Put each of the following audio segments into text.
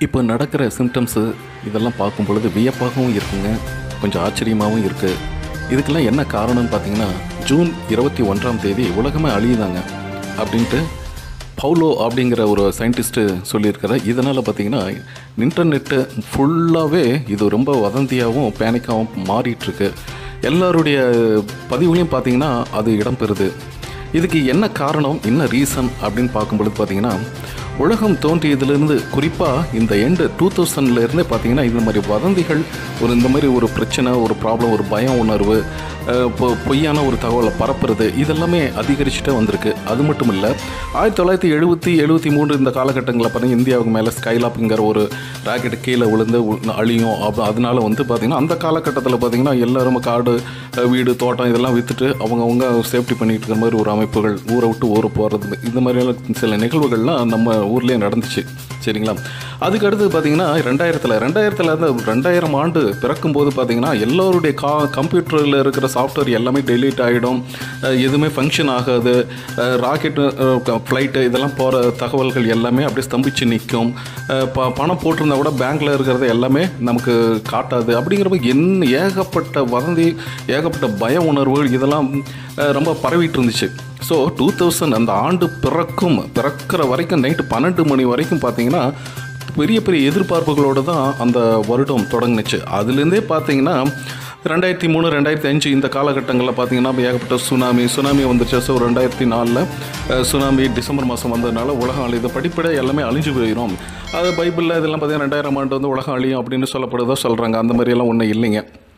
இப்போ நடக்கிற சிம்டம்ஸு இதெல்லாம் பார்க்கும் பொழுது வியப்பாகவும் இருக்குங்க கொஞ்சம் ஆச்சரியமாகவும் இருக்குது இதுக்கெல்லாம் என்ன காரணம்னு பார்த்தீங்கன்னா ஜூன் இருபத்தி ஒன்றாம் தேதி உலகமே அழியுதாங்க அப்படின்ட்டு பவுலோ அப்படிங்கிற ஒரு சயின்டிஸ்ட்டு சொல்லியிருக்காரு இதனால் பார்த்தீங்கன்னா இன்டர்நெட்டு ஃபுல்லாகவே இது ரொம்ப வதந்தியாகவும் பேனிக்காகவும் மாறிட்டுருக்கு எல்லாருடைய பதிவுலையும் பார்த்தீங்கன்னா அது இடம்பெறுது இதுக்கு என்ன காரணம் என்ன ரீசன் அப்படின்னு பார்க்கும்பொழுது பார்த்தீங்கன்னா உலகம் தோன்றியதிலிருந்து குறிப்பாக இந்த எண்டு டூ தௌசண்ட்லேருந்தே பார்த்தீங்கன்னா இந்த மாதிரி வதந்திகள் ஒரு இந்த மாதிரி ஒரு பிரச்சனை ஒரு ப்ராப்ளம் ஒரு பயம் உணர்வு அஹ், பொ- பொய்யான ஒரு தகவலை பரப்புறது இதெல்லாமே அதிகரிச்சுட்டே வந்திருக்கு அது மட்டும் இல்லை ஆயிரத்தி தொள்ளாயிரத்தி எழுபத்தி எழுபத்தி மூன்று இந்த காலகட்டங்களில் பார்த்தீங்கன்னா இந்தியாவுக்கு மேலே ஸ்கைலாப்ங்கிற ஒரு ராக்கெட் கீழே விழுந்து உ- அழியும் அப்ப அதனால வந்து பார்த்தீங்கன்னா அந்த காலகட்டத்தில் பார்த்தீங்கன்னா எல்லாரும் காடு அஹ், வீடு தோட்டம் இதெல்லாம் விற்றுட்டு அவங்கவுங்க சேஃப்டி பண்ணிட்டு இருக்கிற மாதிரி ஒரு அமைப்புகள் ஊரை விட்டு ஊரை போகிறது இந்த மாதிரியான சில நிகழ்வுகள்லாம் நம்ம ஊர்லேயே நடந்துச்சு சரிங்களா அதுக்கு அடுத்து பார்த்தீங்கன்னா ரெண்டாயிரத்தில் ரெண்டாயிரத்தில் அந்த ரெண்டாயிரம் ஆண்டு பிறக்கும்போது பார்த்தீங்கன்னா எல்லோருடைய கா கம்ப்யூட்டரில் இருக்கிற சாஃப்ட்வேர் எல்லாமே டெலீட் ஆகிடும் எதுவுமே ஃபங்க்ஷன் ஆகாது ராக்கெட்டு ஃப்ளைட்டு இதெல்லாம் போகிற தகவல்கள் எல்லாமே அப்படியே ஸ்தம்பிச்சு நிற்கும் ப பணம் போட்டிருந்தா கூட பேங்க்கில் இருக்கிறது எல்லாமே நமக்கு காட்டாது அப்படிங்கிறப்ப என்ன ஏகப்பட்ட வதந்தி ஏகப்பட்ட பய உணர்வுகள் இதெல்லாம் அஹ், ரொம்ப பரவிட்டு இருந்துச்சு ஸோ டூ தௌசண்ட் அந்த ஆண்டு பிறக்கும் பிறக்கிற வரைக்கும் நைட்டு பன்னெண்டு மணி வரைக்கும் பார்த்தீங்கன்னா பெரிய பெரிய எதிர்பார்ப்புகளோடு தான் அந்த வருடம் தொடங்குனுச்சு அதுலேருந்தே பார்த்தீங்கன்னா ரெண்டாயிரத்தி மூணு ரெண்டாயிரத்தி அஞ்சு இந்த காலகட்டங்களில் பார்த்தீங்கன்னா ஏகப்பட்ட சுனாமி சுனாமி வந்துச்சு ஸோ ரெண்டாயிரத்தி நாலில் சுனாமி டிசம்பர் மாதம் வந்ததுனால உலகம் அழியுது படிப்பட எல்லாமே அழிஞ்சு போயிடும் அது பைபிளில் இதெல்லாம் பார்த்தீங்கன்னா ரெண்டாயிரம் ஆண்டு வந்து உலகம் அழியும் அப்படின்னு சொல்லப்படுதோ சொல்கிறாங்க அந்த மாதிரியெல்லாம் ஒன்றும் இல்லைங்க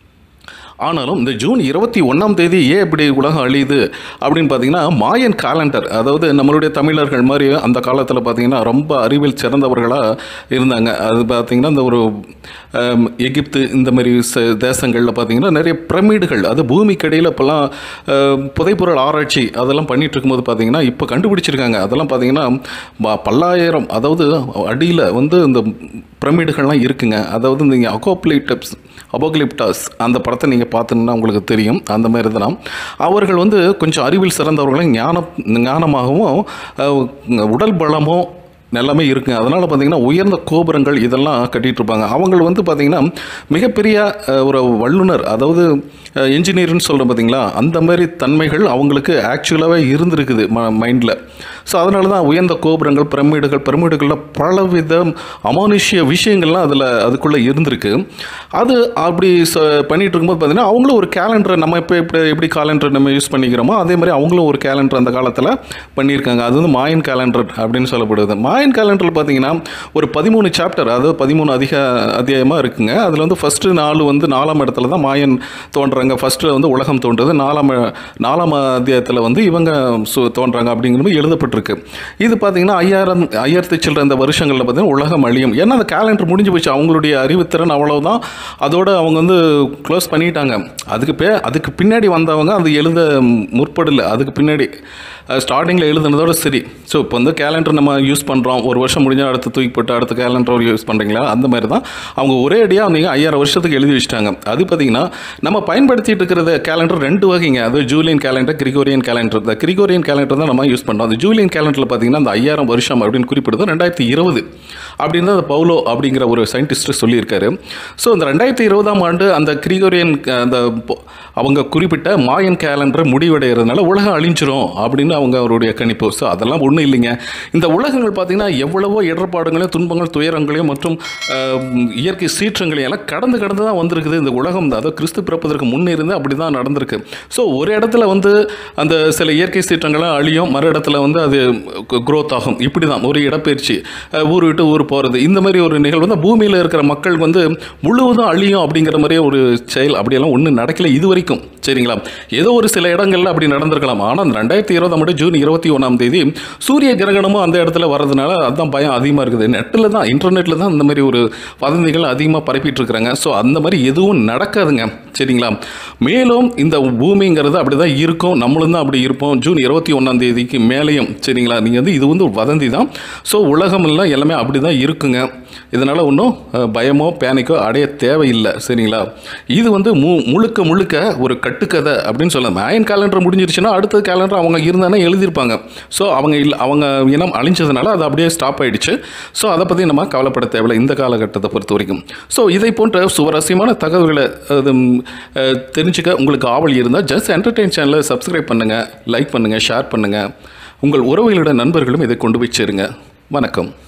ஆனாலும் இந்த ஜூன் இருபத்தி ஒன்றாம் தேதி ஏன் இப்படி உலகம் அழியுது அப்படின்னு பார்த்தீங்கன்னா மாயன் காலண்டர் அதாவது நம்மளுடைய தமிழர்கள் மாதிரி அந்த காலத்தில் பார்த்தீங்கன்னா ரொம்ப அறிவில் சிறந்தவர்களாக இருந்தாங்க அது பார்த்தீங்கன்னா இந்த ஒரு ஆம், எகிப்து இந்த மாதிரி ச- தேசங்களில் பார்த்தீங்கன்னா நிறைய பிரமிடுகள் அது பூமிக்கடியில் இப்போல்லாம் ஆம், புதைப்பொருள் ஆராய்ச்சி அதெல்லாம் பண்ணிட்டு இருக்கும்போது பார்த்தீங்கன்னா இப்போ கண்டுபிடிச்சிருக்காங்க அதெல்லாம் பார்த்தீங்கன்னா ப- பல்லாயிரம் அதாவது அடியில் வந்து இந்த பிரமிடுகள்லாம் இருக்குங்க அதாவது இந்த அகோப்ளிட்டப்ஸ் அபோக்லிப்டாஸ் அந்த படத்தை நீங்கள் பார்த்தீங்கன்னா உங்களுக்கு தெரியும் அந்த மாதிரி தான் அவர்கள் வந்து கொஞ்சம் அறிவில் சிறந்தவர்களும் ஞான ஞானமாகவும் அஹ், உடல் பலமும் எல்லாமே இருக்குங்க அதனால் பார்த்தீங்கன்னா உயர்ந்த கோபுரங்கள் இதெல்லாம் கட்டிட்டு இருப்பாங்க அவங்க வந்து பார்த்தீங்கன்னா மிகப்பெரிய அஹ், ஒரு வல்லுனர் அதாவது என்ஜினியர்னு சொல்கிறோம் பார்த்தீங்களா அந்த மாதிரி தன்மைகள் அவங்களுக்கு ஆக்சுவலாகவே இருந்திருக்குது ம மைண்டில் ஸோ அதனால தான் உயர்ந்த கோபுரங்கள் பிரமிடுகள் பிரமிடுகளில் பலவித அமானுஷ்ய விஷயங்கள்லாம் அதில் அதுக்குள்ளே இருந்திருக்கு அது அப்படி ச பண்ணிட்டு இருக்கும்போது பார்த்தீங்கன்னா அவங்களும் ஒரு கேலண்டரை நம்ம இப்போ எப்படி எப்படி கேலண்டர் நம்ம யூஸ் பண்ணிக்கிறோமோ அதே மாதிரி அவங்களும் ஒரு கேலண்டர் அந்த காலத்தில் பண்ணியிருக்காங்க அது வந்து மாயன் கேலண்டர் அப்படின்னு சொல்லப்படுது மாயன் கேலண்டரில் பார்த்தீங்கன்னா ஒரு பதிமூணு சாப்டர் அதாவது பதிமூணு அதிக அத்தியாயமாக இருக்குங்க அதில் வந்து ஃபஸ்ட்டு நாலு வந்து நாலாம் இடத்துல தான் மாயன் தோன்றாங்க ஃபஸ்ட்டு வந்து உலகம் தோன்றுது நாலாம் நாலாம் அத்தியாயத்தில் வந்து இவங்க சு- தோன்றாங்க அப்படிங்கிறது எழுதப்பட்டிருக்கு இது பார்த்தீங்கன்னா ஐயாயிரம் ஐயாயிரத்தி சில்லற இந்த வருஷங்களில் பார்த்தீங்கன்னா உலகம் அழியும் ஏன்னா அந்த கேலண்டர் முடிஞ்சு போச்சு அவங்களுடைய அறிவுத்திறன் அவ்வளவுதான் அதோட அவங்க வந்து க்ளோஸ் பண்ணிட்டாங்க அதுக்கு பே அதுக்கு பின்னாடி வந்தவங்க அது எழுத முற்படல அதுக்கு பின்னாடி ஸ்டார்டிங்கில் எழுதுனதோட சரி ஸோ இப்போ வந்து கேலண்டர் நம்ம யூஸ் பண்ணுறோம் ஒரு வருஷம் முடிஞ்சால் அடுத்து தூக்கி போட்டு அடுத்த கேலண்டர் யூஸ் பண்ணுறீங்களா அந்த மாதிரி தான் அவங்க ஒரே அடியாக நீங்கள் ஐயாயிரம் வருஷத்துக்கு எழுதி வச்சிட்டாங்க அது பார்த்தீங்கன்னா நம்ம பயன்படுத்திட்டு இருக்கிற கேலண்டர் ரெண்டு வகைங்க அது ஜூலியன் கேலண்டர் கிரிகோரியன் கேலண்டர் இந்த கிரிகோரியன் கேலண்டர் தான் நம்ம யூஸ் பண்ணுறோம் அந்த ஜூலியன் கேலண்டரில் பார்த்தீங்கன்னா அந்த ஐயாயிரம் வருஷம் அப்படின்னு குறிப்பிடுது ரெண்டாயிரத்தி இருபது அப்படின்னு தான் அந்த பவுலோ அப்படிங்கிற ஒரு சயின்டிஸ்ட் சொல்லியிருக்காரு ஸோ இந்த ரெண்டாயிரத்தி இருபதாம் ஆண்டு அந்த கிரிகோரியன் அஹ், அந்த பொ- அவங்க குறிப்பிட்ட மாயன் கேலண்டர் முடிவடைகிறதுனால உலகம் அழிஞ்சிரும் அப்படின்னு அவங்க அவருடைய கணிப்பு ஸோ அதெல்லாம் ஒன்றும் இல்லைங்க இந்த உலகங்கள் பார்த்தீங்கன்னா எவ்வளவோ இடர்பாடுகளையும் துன்பங்கள் துயரங்களையும் மற்றும் அஹ், இயற்கை சீற்றங்களையும் எல்லாம் கடந்து கடந்து தான் வந்திருக்குது இந்த உலகம் அதாவது கிறிஸ்து பிறப்பதற்கு முன்னே இருந்து அப்படி தான் நடந்திருக்கு ஸோ ஒரு இடத்துல வந்து அந்த சில இயற்கை சீற்றங்கள்லாம் அழியும் மறு இடத்துல வந்து அது க்ரோத் ஆகும் இப்படி தான் ஒரு இடப்பெயர்ச்சி அஹ், ஊர் விட்டு ஊர் போகிறது இந்த மாதிரி ஒரு நிகழ்வு வந்து பூமியில் இருக்கிற மக்கள் வந்து முழுவதும் அழியும் அப்படிங்கிற மாதிரியே ஒரு செயல் அப்படியெல்லாம் ஒன்றும் நடக்கல இது வரைக்கும் சரிங்களா ஏதோ ஒரு சில இடங்கள்ல அப்படி நடந்திருக்கலாம் ஆனால் அந்த ரெண்டாயிரத்தி இருபதாம் ஆண்டு ஜூன் இருபத்தி ஒன்றாம் தேதி சூரிய கிரகணமும் அந்த இடத்துல வர்றதுனால அதுதான் பயம் அதிகமாக இருக்குது நெட்டில் தான் இன்டர்நெட்டில் தான் இந்த மாதிரி ஒரு வதந்திகள் அதிகமாக பரப்பிட்டு இருக்கிறாங்க ஸோ அந்த மாதிரி எதுவும் நடக்காதுங்க சரிங்களா மேலும் இந்த பூமிங்கிறது அப்படி தான் இருக்கும் நம்மளும் தான் அப்படி இருப்போம் ஜூன் இருபத்தி ஒன்றாம் தேதிக்கு மேலேயும் சரிங்களா நீங்கள் வந்து இது வந்து ஒரு வதந்தி தான் ஸோ உலகம் எல்லாம் எல்லாமே அப்படி தான் இருக்குங்க இதனால் ஒன்றும் பயமோ பேனிக்கோ அடைய தேவையில்லை சரிங்களா இது வந்து மு முழுக்க முழுக்க ஒரு கட்டுக்கதை அப்படின்னு சொல்லலாம் மாயன் கேலண்டர் முடிஞ்சிருச்சுன்னா அடுத்த கேலண்டர் அவங்க இருந்தானே எழுதியிருப்பாங்க ஸோ அவங்க இல்லை அவங்க இனம் அழிஞ்சதுனால அது அப்படி அப்படியே ஸ்டாப் ஆயிடுச்சு ஸோ அதை பற்றி நம்ம கவலைப்பட தேவையில்லை இந்த காலகட்டத்தை பொறுத்த வரைக்கும் ஸோ இதை போன்ற சுவாரஸ்யமான தகவல்களை அது, ம், அஹ், தெரிஞ்சுக்க உங்களுக்கு ஆவல் இருந்தால் ஜஸ்ட் என்டர்டெயின் சேனலை சப்ஸ்கிரைப் பண்ணுங்கள் லைக் பண்ணுங்கள் ஷேர் பண்ணுங்கள் உங்கள் உறவுகளோட நண்பர்களும் இதை கொண்டு போய் சேருங்க வணக்கம்